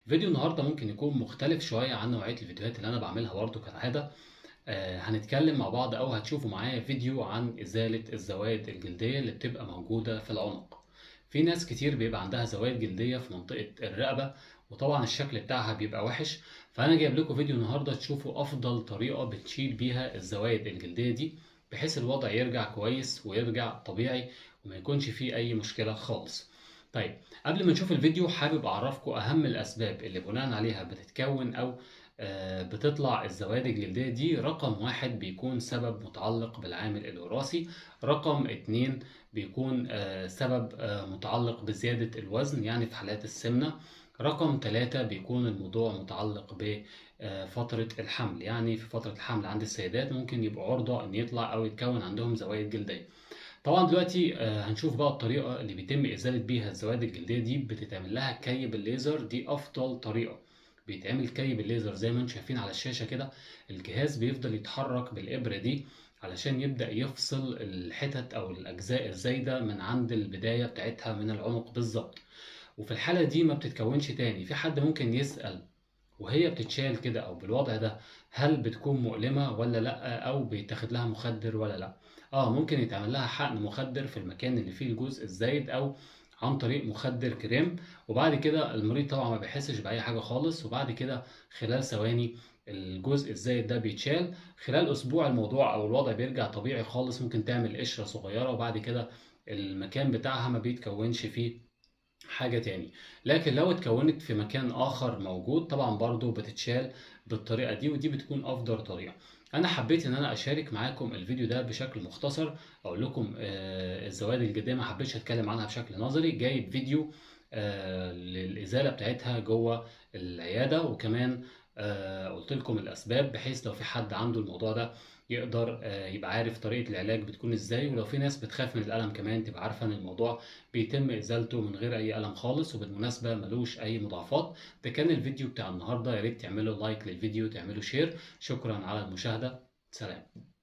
فيديو النهارده ممكن يكون مختلف شوية عن نوعية الفيديوهات اللي أنا باعملها برضه كالعادة، آآ هنتكلم مع بعض أو هتشوفوا معايا فيديو عن إزالة الزوايد الجلدية اللي بتبقى موجودة في العنق. في ناس كتير بيبقى عندها زوايد جلدية في منطقة الرقبة، وطبعًا الشكل بتاعها بيبقى وِحِش، فأنا جايب لكم فيديو النهارده تشوفوا أفضل طريقة بتشيل بيها الزوايد الجلدية دي، بحيث الوضع يرجع كويس ويرجع طبيعي وما يكونش فيه أي مشكلة خالص. طيب قبل ما نشوف الفيديو حابب أعرّفكم أهم الأسباب اللي بناءً عليها بتتكوّن أو آآ بتطلع الزوايد الجلدية دي، رقم 1 بيكون سبب متعلق بالعامل الوراثي، رقم 2 بيكون آآ سبب آآ متعلق بزيادة الوزن يعني في حالات السمنة، رقم 3 بيكون الموضوع متعلق ب آآ فترة الحمل، يعني في فترة الحمل عند السيدات ممكن يبقوا عُرضة إن يطلع أو يتكوّن عندهم زوايد جلدية. طبعًا دلوقتي آآ هنشوف بقى الطريقة اللي بيتم إزالة بيها الزوايد الجلدية دي، بتتعمل لها كَي بالليزر دي أفضل طريقة، بيتعمل كَي بالليزر زي ما أنتم شايفين على الشاشة كده، الجهاز بيفضل يتحرك بالإبرة دي علشان يبدأ يفصل الحتت أو الأجزاء الزايدة من عند البداية بتاعتها من العنق بالضبط، وفي الحالة دي ما بتتكوّنش تاني. في حد ممكن يسأل وهي بتتشال كده أو بالوضع ده، هل بتكون مؤلمة والّا لأ، أو بيتاخد لها مخدر والّا لأ؟ آه ممكن يتعمل لها حقن مخدر في المكان اللي فيه الجزء الزايد أو عن طريق مخدر كريم، وبعد كده المريض طبعًا ما بيحسش بأي حاجة خالص، وبعد كده خلال ثواني الجزء الزايد ده بيتشال، خلال أسبوع الموضوع أو الوضع بيرجع طبيعي خالص، ممكن تعمل قشرة صغيرة وبعد كده المكان بتاعها ما بيتكوّنش فيه حاجة تاني. لكن لو اتكوّنت في مكان آخر موجود، طبعًا برضه بتتشال بالطريقة دي، ودي بتكون أفضل طريقة. أنا حبيت إن أنا أشارك معاكم الفيديو ده بشكل مختصر، أقول لكم آآ الزوايد الجلدية ما حبيتش أتكلم عنها بشكل نظري، جايب فيديو آآ للإزالة بتاعتها جوّه العيادة، وكمان آآ قُلت لكم الأسباب بحيث لو في حد عنده الموضوع ده يقدر آآ يبقى عارف طريقة العلاج بتكون إزاي، ولو في ناس بتخاف من الألم كمان تبقى عارفة إن الموضوع بيتم إزالته من غير أي ألم خالص، وبالمناسبة ما لوش أي مضاعفات. ده كان الفيديو بتاع النهارده، يا ريت تعملوا لايك للفيديو، تعملوا شير. شكرًا على المشاهدة، سلام.